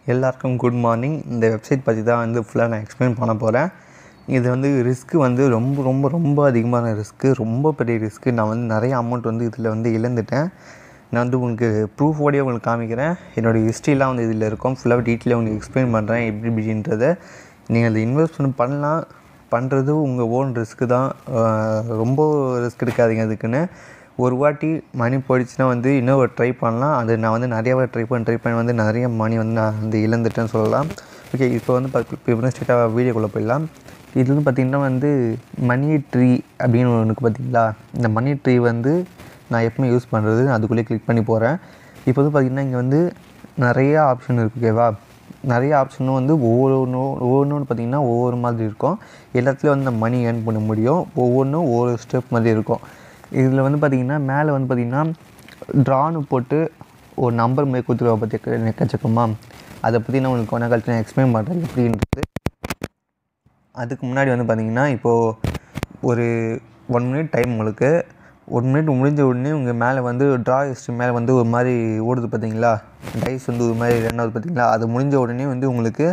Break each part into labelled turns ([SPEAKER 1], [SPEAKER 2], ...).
[SPEAKER 1] எல்லாருக்கும் good morning இந்த website பற்றி தான் வந்து ஃபுல்லாக நான் எக்ஸ்பிளைன் பண்ண போகிறேன் இது வந்து ரிஸ்க்கு வந்து ரொம்ப ரொம்ப ரொம்ப அதிகமான ரிஸ்க்கு ரொம்ப பெரிய ரிஸ்க்கு நான் வந்து நிறைய அமௌண்ட் வந்து இதில் வந்து இழந்துட்டேன் நான் வந்து உங்களுக்கு ப்ரூஃபோடய உங்களுக்கு காமிக்கிறேன் என்னோடய ஹிஸ்ட்ரிலாம் வந்து இதில் இருக்கும் ஃபுல்லாக டீட்டெயிலாக உங்களுக்கு எக்ஸ்பிளைன் பண்ணுறேன் எப்படி எப்படின்றத நீங்கள் அதில் இன்வெஸ்ட்மெண்ட் பண்ணலாம் பண்ணுறது உங்கள் ஓன் ரிஸ்க்கு தான் ஆஹ் ரொம்ப ரிஸ்க் எடுக்காதீங்க அதுக்குன்னு ஒரு வாட்டி மணி போயிடுச்சுன்னா வந்து இன்னொரு ட்ரை பண்ணலாம் அது நான் வந்து நிறைய வாட்டி ட்ரை பண்ணி ட்ரை பண்ணி வந்து நிறைய மணி வந்து நான் வந்து இழந்துட்டேன்னு சொல்லலாம் ஓகே இப்போ வந்து இப்போ வந்து ஸ்ட்ரெயிட்டாக வீடியோக்குள்ளே போயிடலாம் இது வந்து பார்த்திங்கன்னா வந்து மணி ட்ரீ அப்படின்னு ஒன்றுக்கு பார்த்தீங்களா இந்த மணி ட்ரீ வந்து நான் எப்பவுமே யூஸ் பண்ணுறது அதுக்குள்ளே கிளிக் பண்ணி போகிறேன் இப்போ வந்து பார்த்திங்கன்னா இங்கே வந்து நிறைய ஆப்ஷன் இருக்குது ஓகேவா நிறைய ஆப்ஷனும் வந்து ஒவ்வொரு ஒவ்வொன்றும் பார்த்திங்கன்னா ஒவ்வொரு மாதிரி இருக்கும் எல்லாத்துலேயும் வந்து நம்ம மணி ஏர்ன் பண்ண முடியும் ஒவ்வொன்றும் ஒவ்வொரு ஸ்டெப் மாதிரி இருக்கும் இதில் வந்து பார்த்திங்கன்னா மேலே வந்து பார்த்திங்கன்னா ட்ரான்னு போட்டு ஒரு நம்பர் மாதிரி கொடுத்துருவா பற்றி எக்கச்சக்கமா அதை பற்றி நான் உங்களுக்கு கொஞ்ச காலத்தில் நான் எக்ஸ்பிளைன் பண்ணுறேன் எப்படின்றது அதுக்கு முன்னாடி வந்து பார்த்திங்கன்னா இப்போது ஒரு ஒன் மினிட் டைம் உங்களுக்கு ஒன் மினிட் முடிஞ்ச உடனே உங்கள் மேலே வந்து ட்ரா ஹிஸ்ட்ரி மேலே வந்து ஒரு மாதிரி ஓடுது பார்த்தீங்களா டைஸ் வந்து ஒரு மாதிரி ரெண்டாவது பார்த்தீங்களா அது முடிஞ்ச உடனே வந்து உங்களுக்கு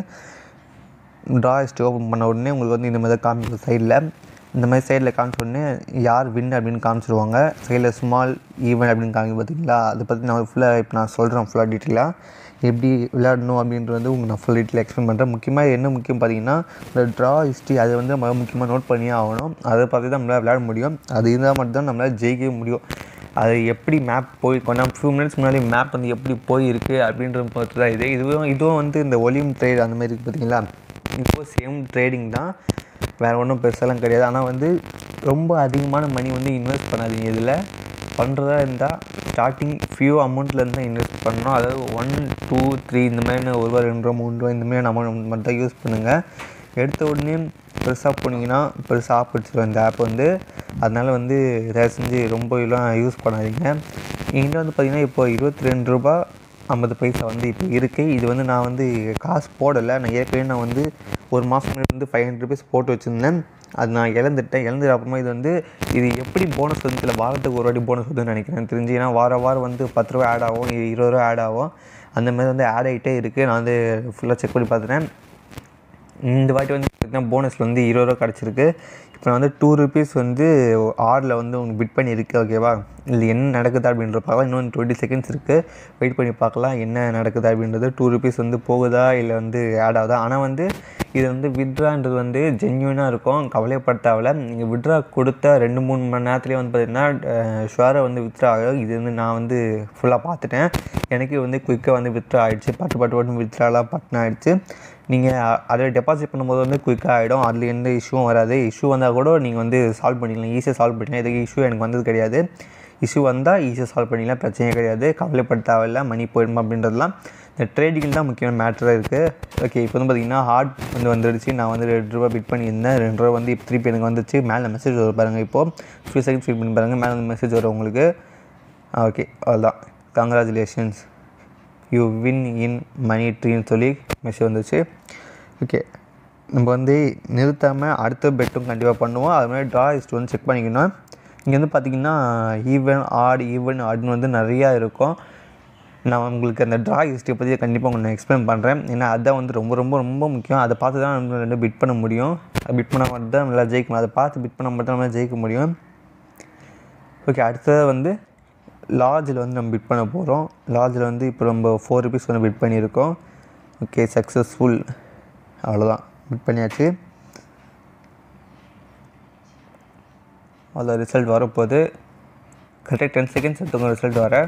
[SPEAKER 1] ட்ரா ஹிஸ்ட்ரி ஓப்பன் பண்ண உடனே உங்களுக்கு வந்து இந்த மாதிரி தான் காமிக்கும் சைடில் இந்த மாதிரி சைடில் காமிச்ச உடனே யார் வின் அப்படின்னு காமிச்சிருவாங்க சைடில் ஸ்மால் ஈவெண்ட் அப்படின்னு காமி பார்த்தீங்களா அதை பற்றி நான் ஃபுல்லாக இப்போ நான் சொல்கிறேன் ஃபுல்லாக டீட்டெயிலாக எப்படி விளையாடணும் அப்படின்றது வந்து உங்களுக்கு நான் ஃபுல் டீட்டெயில் எக்ஸ்பிளைன் பண்ணுறேன் முக்கியமாக என்ன முக்கியம் பார்த்தீங்கன்னா இந்த ட்ரா ஹிஸ்ட்ரி அதை வந்து நம்ம முக்கியமாக நோட் பண்ணியே ஆகணும் அதை பார்த்து தான் நம்மளால் விளையாட முடியும் அது இருந்தால் மட்டும்தான் நம்மளால் ஜெயிக்கவே முடியும் அது எப்படி மேப் போய் கொஞ்ச ஃபியூ மினிட்ஸ் முன்னாடி மேப் வந்து எப்படி போயிருக்கு அப்படின்ற பொறுத்து தான் இது இதுவும் இதுவும் வந்து இந்த ஒலியும் ட்ரேட் அந்த மாதிரி இருக்குது பார்த்தீங்களா இப்போ சேம் ட்ரேடிங் தான் வேறு ஒன்றும் பெருசாலாம் கிடையாது ஆனால் வந்து ரொம்ப அதிகமான மணி வந்து இன்வெஸ்ட் பண்ணாதீங்க இதில் பண்ணுறதா இருந்தால் ஸ்டார்டிங் ஃபியூ அமௌண்ட்லேருந்து தான் இன்வெஸ்ட் பண்ணணும் அதாவது ஒன் டூ த்ரீ இந்த மாதிரி ஒரு ரூபா ரெண்டு ரூபா மூணு ரூபா இந்த மாதிரி அமௌண்ட் மட்டும் தான் யூஸ் பண்ணுங்கள் எடுத்த உடனே பெருசாக போனீங்கன்னா பெருசாக ஆப் வச்சுருவோம் இந்த ஆப் வந்து அதனால் வந்து தயவு செஞ்சு ரொம்ப எல்லாம் யூஸ் பண்ணாதீங்க என்கிட்ட வந்து பார்த்திங்கன்னா இப்போ இருபத்தி ரெண்டு ரூபா ஐம்பது பைசா வந்து இப்போ இருக்குது இது வந்து நான் வந்து காசு போடலை நான் ஏற்கனவே நான் வந்து ஒரு மாதம் முன்னாடி வந்து ஃபைவ் ஹண்ட்ரட் ருபீஸ் போட்டு வச்சுருந்தேன் அது நான் இழந்துட்டேன் இழந்தது அப்புறமா இது வந்து இது எப்படி போனஸ் வந்து இல்லை வாரத்துக்கு ஒரு வாட்டி போனஸ் வருதுன்னு நினைக்கிறேன் தெரிஞ்சு ஏன்னா வார வாரம் வந்து பத்து ரூபா ஆட் ஆகும் இ- இருபது ரூபா ஆட் ஆகும் அந்த மாதிரி வந்து ஆட் ஆகிட்டே இருக்குது நான் வந்து ஃபுல்லாக செக் பண்ணி பார்த்துட்டேன் இந்த வாட்டி வந்து பார்த்தீங்கன்னா போனஸில் வந்து இருபது ரூபா கிடச்சிருக்கு இப்போ நான் வந்து டூ ருபீஸ் வந்து ஆடில் வந்து உங்களுக்கு பிட் பண்ணியிருக்கு ஓகேவா இல்லை என்ன நடக்குது அப்படின்ற பார்க்கலாம் இன்னும் டுவெண்ட்டி செகண்ட்ஸ் இருக்குது வெயிட் பண்ணி பார்க்கலாம் என்ன நடக்குது அப்படின்றது டூ ருபீஸ் வந்து போகுதா இல்லை வந்து ஆட் ஆகுதா ஆனால் வந்து இது வந்து வித்ரான்றது வந்து ஜென்யூனாக இருக்கும் கவலைப்பட தேவையில்ல நீங்கள் வித்ரா கொடுத்த ரெண்டு மூணு மணி நேரத்துலேயே வந்து பார்த்தீங்கன்னா ஷுவராக வந்து வித்ரா ஆகும் இது வந்து நான் வந்து ஃபுல்லாக பார்த்துட்டேன் எனக்கு வந்து குயிக்காக வந்து வித்ரா ஆகிடுச்சு பட்டு பட்டு பட்டு வித்ராலாம் பட்டுன்னு ஆகிடுச்சு நீங்கள் அதில் டெபாசிட் பண்ணும்போது வந்து குயிக்காக ஆகிடும் அதில் எந்த இஷ்யூவும் வராது இஷ்யூ வந்தால் கூட நீங்கள் வந்து சால்வ் பண்ணிக்கலாம் ஈஸியாக சால்வ் பண்ணிக்கலாம் இதுக்கு இஷ்யூ எனக்கு வந்தது கிடையாது இஷ்யூ வந்தால் ஈஸியாக சால்வ் பண்ணிக்கலாம் பிரச்சனையே கிடையாது கவலைப்பட தேவையில்ல மணி போயிடுமா அப்படின்றதுலாம் இந்த ட்ரேடிங் தான் முக்கியமான மேட்டராக இருக்குது ஓகே இப்போ வந்து பார்த்திங்கன்னா ஹார்ட் வந்து வந்துடுச்சு நான் வந்து ரெண்டு ரூபா பிட் பண்ணியிருந்தேன் ரெண்டு ரூபா வந்து இப்போ திருப்பி எனக்கு வந்துச்சு மேலே மெசேஜ் வரும் பாருங்கள் இப்போது ஃபியூ செகண்ட்ஸ் ஃபீட் பண்ணி பாருங்கள் மேலே வந்து மெசேஜ் வரும் உங்களுக்கு ஓகே அவ்வளோதான் congratulations you win in money ட்ரீன்னு சொல்லி மெசேஜ் வந்துச்சு ஓகே நம்ம வந்து நிறுத்தாமல் அடுத்த பெட்டும் கண்டிப்பாக பண்ணுவோம் அது மாதிரி ட்ரா ஹிஸ்ட்ரி வந்து செக் பண்ணிக்கணும் இங்கே வந்து பார்த்திங்கன்னா ஈவன் ஆட் ஈவன் ஆட்னு வந்து நிறையா இருக்கும் நான் உங்களுக்கு அந்த ட்ரா ஹிஸ்ட்ரி பற்றி கண்டிப்பாக உங்களுக்கு நான் எக்ஸ்பிளைன் பண்ணுறேன் ஏன்னா அதுதான் வந்து ரொம்ப ரொம்ப ரொம்ப முக்கியம் அதை பார்த்து தான் நம்ம ரெண்டு பிட் பண்ண முடியும் பிட் பண்ணால் மட்டும் தான் நல்லா ஜெயிக்க முடியும் அதை பார்த்து பிட் பண்ணால் மட்டும் நம்மளால் ஜெயிக்க முடியும் ஓகே அடுத்தது வந்து லார்ஜில் வந்து நம்ம பிட் பண்ண போகிறோம் லார்ஜில் வந்து இப்போ நம்ம ஃபோர் ருபீஸ் வந்து பிட் பண்ணியிருக்கோம் ஓகே சக்ஸஸ்ஃபுல் அவ்வளோதான் பிட் பண்ணியாச்சு அதில் ரிசல்ட் வரப்போகுது கரெக்டாக டென் செகண்ட்ஸ் எடுத்துங்க ரிசல்ட் வர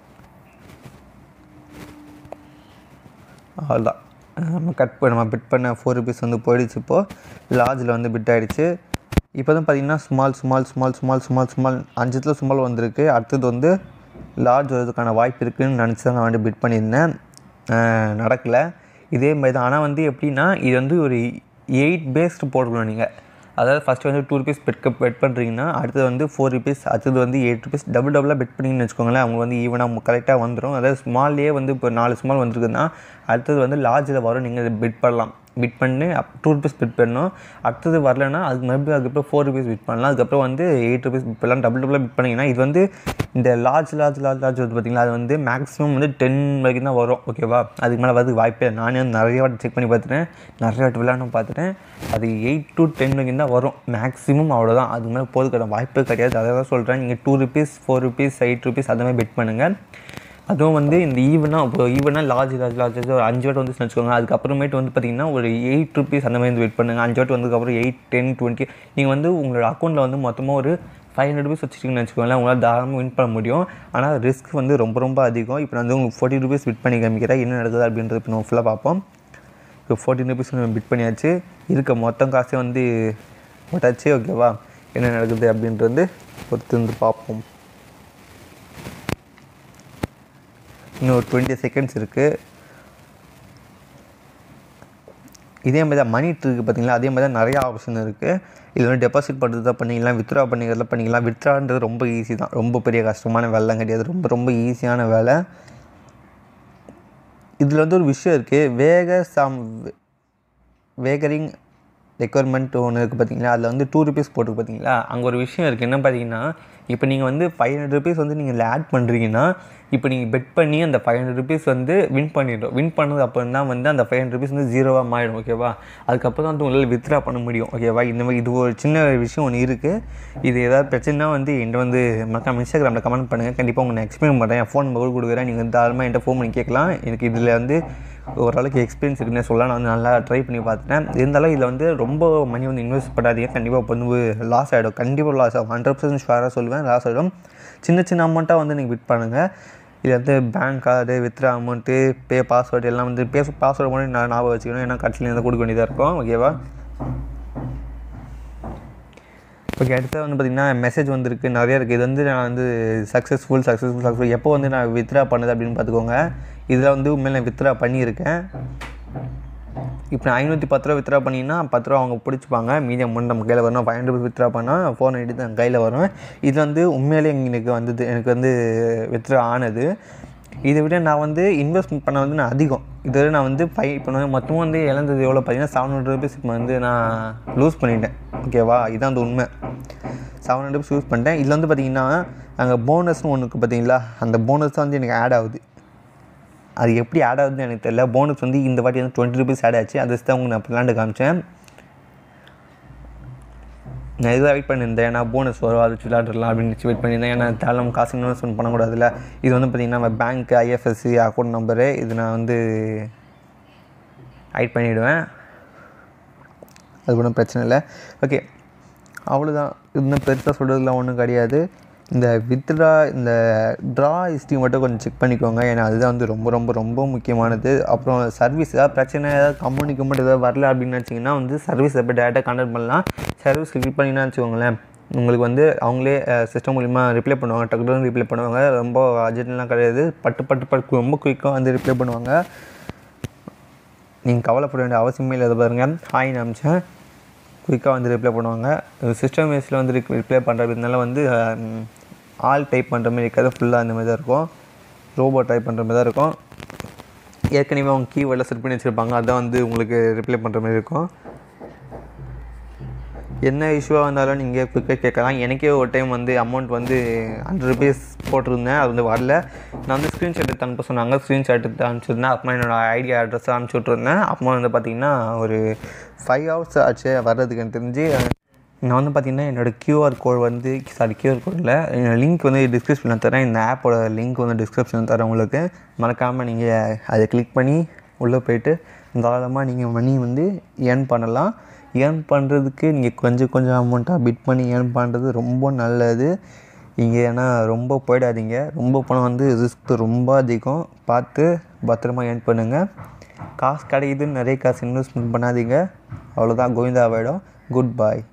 [SPEAKER 1] அவ்வளோதான் நம்ம கட் பண்ண நம்ம பிட் பண்ண ஃபோர் ருபீஸ் வந்து போயிடுச்சு இப்போது லார்ஜில் வந்து பிட் ஆகிடுச்சு இப்போ வந்து பார்த்திங்கன்னா small small small small small small அஞ்சுத்தில் ஸ்மால் வந்திருக்கு அடுத்தது வந்து லார்ஜ் வரதுக்கான வாய்ப்பு இருக்குதுன்னு நினச்சி தான் நான் வந்து பிட் பண்ணியிருந்தேன் நடக்கலை இதே மாதிரி தான் ஆனால் வந்து எப்படின்னா இது வந்து ஒரு எயிட் பேஸ்டு போட்டுக்கணும் நீங்கள் அதாவது ஃபஸ்ட்டு வந்து டூ ருபீஸ் பெட் பெட் பண்ணுறீங்கன்னா அடுத்தது வந்து ஃபோர் ருபீஸ் அடுத்தது வந்து எயிட் ருபீஸ் டபுள் டபுளாக பெட் பண்ணிங்கன்னு வச்சுக்கோங்களேன் அவங்க வந்து ஈவனாக கரெக்டாக வந்துடும் அதாவது ஸ்மால்லேயே வந்து இப்போ நாலு ஸ்மால் வந்திருக்குன்னா அடுத்தது வந்து லார்ஜில் வரும் நீங்கள் பெட் பண்ணலாம் பிட் பண்ணி டூ ருபீஸ் பிட் பண்ணணும் அடுத்தது வரலன்னா அதுக்கு மறுபடியும் அதுக்கப்புறம் ஃபோர் ருபீஸ் பிட் பண்ணலாம் அதுக்கப்புறம் வந்து எயிட் ருபீஸ் பிட் பண்ணலாம் டபுள் டபுளாக பிட் பண்ணிங்கன்னா இது வந்து இந்த லார்ஜ் லார்ஜ் லார்ஜ் லார்ஜ் வந்து பார்த்தீங்களா அது வந்து மேக்ஸிமம் வந்து டென் வரைக்கும் தான் வரும் ஓகேவா அதுக்கு மேலே வரதுக்கு வாய்ப்பே இல்லை நானே வந்து நிறைய வாட்டி செக் பண்ணி பார்த்துட்டேன் நிறைய வாட்டி விளையாடும் பார்த்துட்டேன் அது எயிட் டு டென் வரைக்கும் தான் வரும் மேக்ஸிமம் அவ்வளோதான் அதுக்கு மேலே போதுக்கான வாய்ப்பே கிடையாது அதை தான் சொல்கிறேன் நீங்கள் two rupees four rupees eight rupees அந்த மாதிரி பெட் பண்ணுங்கள் அதுவும் வந்து இந்த ஈவனாக இப்போ ஈவனாக லார்ஜ் லார்ஜ் லார்ஜ் ஒரு அஞ்சு வாட்டி வந்து வச்சுக்கோங்க அதுக்கப்புறமேட்டு வந்து பார்த்தீங்கன்னா ஒரு எயிட் ருபீஸ் அந்த மாதிரி வந்து வெயிட் பண்ணுங்கள் அஞ்சு வாட்டி வந்ததுக்கப்புறம் எயிட் டென் டுவெண்ட்டி நீங்கள் வந்து உங்களோட அக்கௌண்ட்டில் வந்து மொத்தமாக ஒரு ஃபைவ் ஹண்ட்ரட் ருபீஸ் வச்சுருக்கீங்கன்னு வச்சுக்கோங்களேன் உங்களால் தாராளமாக வின் பண்ண முடியும் ஆனால் ரிஸ்க் வந்து ரொம்ப ரொம்ப அதிகம் இப்போ நான் வந்து உங்களுக்கு ஃபோர்ட்டி ருபீஸ் விட் பண்ணி காமிக்கிறேன் என்ன நடக்குது அப்படின்றது இப்போ நம்ம ஃபுல்லாக பார்ப்போம் இப்போ ஃபோர்ட்டின் ருபீஸ் பிட் பண்ணியாச்சு இருக்க மொத்தம் காசே வந்து போட்டாச்சு ஓகேவா என்ன நடக்குது அப்படின்றது வந்து பொறுத்து வந்து பார்ப்போம் இன்னும் ஒரு டுவெண்ட்டி செகண்ட்ஸ் இருக்குது இதே மாதிரி தான் மணி இருக்குது பார்த்தீங்களா அதே மாதிரி தான் நிறையா ஆப்ஷன் இருக்குது இதில் வந்து டெபாசிட் பண்ணுறது தான் பண்ணிக்கலாம் வித்ட்ரா பண்ணிக்கிறதுல பண்ணிக்கலாம் வித்ட்ரான்றது ரொம்ப ஈஸி தான் ரொம்ப பெரிய கஷ்டமான வேலைலாம் கிடையாது ரொம்ப ரொம்ப ஈஸியான வேலை இதில் வந்து ஒரு விஷயம் இருக்குது வேக சம் வேகரிங் ரெக்குவயர்மெண்ட் ஒன்று இருக்குது பார்த்தீங்களா அதில் வந்து டூ ருபீஸ் போட்டு பார்த்தீங்களா அங்கே ஒரு விஷயம் இருக்குது என்ன பார்த்தீங்கன்னா இப்போ நீங்கள் வந்து ஃபைவ் ஹண்ட்ரட் ருபீஸ் வந்து நீங்கள் ஆட் பண்ணுறீங்கன்னா இப்போ நீங்கள் பெட் பண்ணி அந்த ஃபைவ் ஹண்ட்ரட் ருபீஸ் வந்து வின் பண்ணிடும் வின் பண்ணது அப்புறம் தான் வந்து அந்த ஃபைவ் ஹண்ட்ரட் ருபீஸ் வந்து ஜீரோவாக மாறிடும் ஓகேவா அதுக்கப்புறம் தான் வந்து உங்களால் வித்ரா பண்ண முடியும் ஓகேவா இந்த மாதிரி இது ஒரு சின்ன விஷயம் ஒன்று இருக்குது இது ஏதாவது பிரச்சனைனா வந்து என்கிட்ட வந்து மறக்காம இன்ஸ்டாகிராமில் கமெண்ட் பண்ணுங்கள் கண்டிப்பாக உங்களுக்கு நான் எக்ஸ்பிளைன் பண்ணுறேன் என் ஃபோன் நம்பர் கொடுக்குறேன் நீங்கள் வந்து தாராளமாக என்கிட்ட ஃபோன் பண்ணி கேட்கலாம் எனக்கு இதில் வந்து ஓரளவுக்கு எக்ஸ்பீரியன்ஸ் இருக்குன்னு சொல்லலாம் நான் வந்து நல்லா ட்ரை பண்ணி பார்த்துட்டேன் இருந்தாலும் இதில் வந்து ரொம்ப மணி வந்து இன்வெஸ்ட் பண்ணாதீங்க கண்டிப்பாக இப்போ வந்து லாஸ் ஆகிடும் கண்டிப்பாக லாஸ் ஆகும் ஹண்ட்ரட் பர்சன்ட் ஷுவராக சொல்லுவேன் லாஸ் ஆகிடும் சின்ன சின்ன அமௌண்ட்டாக வந்து நீங்கள் விட் பண்ணுங்கள் இதில் வந்து bank card withdraw amount pay password எல்லாம் வந்து பே பாஸ்வேர்டு மட்டும் நான் ஞாபகம் வச்சுக்கணும் ஏன்னா கட்சியில் இருந்து கொடுக்க வேண்டியதாக இருக்கும் ஓகேவா ஓகே அடுத்து வந்து பார்த்திங்கன்னா மெசேஜ் வந்திருக்கு நிறைய இருக்குது இது வந்து நான் வந்து சக்ஸஸ்ஃபுல் சக்ஸஸ்ஃபுல் சக்ஸஸ்ஃபுல் எப்போ வந்து நான் வித்ரா பண்ணுது அப்படின்னு பார்த்துக்கோங்க இதில் வந்து உண்மையில நான் வித்ரா பண்ணியிருக்கேன் இப்போ நான் ஐநூற்றி பத்து ரூபா வித்ரா பண்ணிங்கன்னா பத்து ரூபா அவங்க பிடிச்சிப்பாங்க மீதி அமௌண்ட் நம்ம கையில் வரணும் ஃபைவ் ஹண்ட்ரட் வித்ரா பண்ணால் ஃபோர் நைன்ட்டி தான் கையில் வரும் இது வந்து உண்மையிலே எனக்கு வந்தது எனக்கு வந்து வித்ரா ஆனது இதை விட நான் வந்து இன்வெஸ்ட்மெண்ட் பண்ண வந்து நான் அதிகம் இதை நான் வந்து ஃபை இப்போ நான் மொத்தமாக வந்து இழந்தது எவ்வளோ பார்த்தீங்கன்னா செவன் ஹண்ட்ரட் ருபீஸ் இப்போ வந்து நான் லூஸ் பண்ணிட்டேன் ஓகேவா இதுதான் அந்த உண்மை செவன் ஹண்ட்ரட் ருபீஸ் யூஸ் பண்ணிட்டேன் இதில் வந்து பார்த்தீங்கன்னா அங்கே போனஸ்னு ஒன்று இருக்குது பார்த்தீங்களா அந்த போனஸ் தான் வந்து எனக்கு ஆட் ஆகுது அது எப்படி ஆட் ஆகுதுன்னு எனக்கு தெரியல போனஸ் வந்து இந்த வாட்டி வந்து டுவெண்ட்டி ருபீஸ் ஆட் ஆச்சு அது தான் உங்களுக்கு நான் விளாண்டு காமிச்சேன் நான் இதுதான் வெயிட் பண்ணியிருந்தேன் ஏன்னா போனஸ் வரும் அது வச்சு விளாட்றலாம் அப்படின்னு வெயிட் பண்ணியிருந்தேன் ஏன்னா தேவை காசு இன்வெஸ்ட்மெண்ட் பண்ணக்கூடாதுல்ல இது வந்து பார்த்திங்கன்னா நம்ம பேங்க் ஐஎஃப்எஸ்சி அக்கௌண்ட் நம்பரு இது நான் வந்து ஹைட் பண்ணிவிடுவேன் அது ஒன்றும் பிரச்சனை இல்லை ஓகே அவ்வளோதான் இன்னும் பெருசாக சொல்கிறதுலாம் ஒன்றும் கிடையாது இந்த வித்ட்ரா இந்த ட்ரா ஹிஸ்ட்ரி மட்டும் கொஞ்சம் செக் பண்ணிக்கோங்க ஏன்னா அதுதான் வந்து ரொம்ப ரொம்ப ரொம்ப முக்கியமானது அப்புறம் சர்வீஸ் ஏதாவது பிரச்சனை ஏதாவது கம்பெனி கம்பெனி ஏதாவது வரல அப்படின்னு வச்சிங்கன்னா வந்து சர்வீஸ் எப்போ டேரெக்டாக கான்டாக்ட் பண்ணலாம் சர்வீஸ் கிளிக் பண்ணினா வச்சுக்கோங்களேன் உங்களுக்கு வந்து அவங்களே சிஸ்டம் மூலிமா ரிப்ளை பண்ணுவாங்க டக்குனு ரிப்ளை பண்ணுவாங்க ரொம்ப அர்ஜென்ட்லாம் கிடையாது பட்டு பட்டு பட்டு ரொம்ப குயிக்காக வந்து ரிப்ளை பண்ணுவாங்க நீங்கள் கவலைப்பட வேண்டிய அவசியமே இல்லை பாருங்கள் ஹாய்னு அமிச்சேன் குயிக்காக வந்து ரிப்ளை பண்ணுவாங்க சிஸ்டம் வேஸில் வந்து ரிப்ளை பண்ணுறதுனால வந்து ஆல் டைப் பண்ணுற மாதிரி இருக்காது ஃபுல்லாக அந்த மாதிரி தான் இருக்கும் ரோபோ டைப் பண்ணுற மாதிரி தான் இருக்கும் ஏற்கனவே அவங்க கீவேர்டில் செட் பண்ணி வச்சுருப்பாங்க அதான் வந்து உங்களுக்கு ரிப்ளை பண்ணுற மாதிரி இருக்கும் என்ன இஷ்யூவாக வந்தாலும் நீங்கள் குயிக்காக கேட்கலாம் எனக்கே ஒரு டைம் வந்து அமௌண்ட் வந்து ஹண்ட்ரட் ருபீஸ் போட்டிருந்தேன் அது வந்து வரல நான் வந்து ஸ்க்ரீன்ஷாட் எடுத்து அனுப்ப சொன்னாங்க ஸ்க்ரீன்ஷாட் எடுத்து அனுப்பிச்சிருந்தேன் அப்புறமா என்னோடய ஐடியா அட்ரஸ் அனுப்பிச்சி விட்ருந்தேன் அப்புறமா வந்து பார்த்திங்கன்னா ஒரு ஃபைவ் ஹவர்ஸ் ஆச்சு வர்றதுக்கு எனக்கு தெரிஞ்சு நான் வந்து பார்த்திங்கன்னா என்னோடய கியூஆர் கோட் வந்து சாரி கியூஆர் கோடில் என்னோடய லிங்க் வந்து டிஸ்கிரிப்ஷனில் தரேன் இந்த ஆப்போட லிங்க் வந்து டிஸ்கிரிப்ஷனில் தரேன் உங்களுக்கு மறக்காமல் நீங்கள் அதை கிளிக் பண்ணி உள்ளே போயிட்டு தாராளமாக நீங்கள் மணி வந்து ஏர்ன் பண்ணலாம் ஏர்ன் பண்ணுறதுக்கு நீங்கள் கொஞ்சம் கொஞ்சம் அமௌண்ட்டாக பிட் பண்ணி ஏர்ன் பண்ணுறது ரொம்ப நல்லது இங்கே ஏன்னா ரொம்ப போயிடாதீங்க ரொம்ப பணம் வந்து ரிஸ்க் ரொம்ப அதிகம் பார்த்து பத்திரமா ஏர்ன் பண்ணுங்கள் காசு கிடைக்குதுன்னு நிறைய காசு இன்வெஸ்ட்மெண்ட் பண்ணாதீங்க அவ்வளோதான் கோவிந்தா போயிடும் குட் பாய்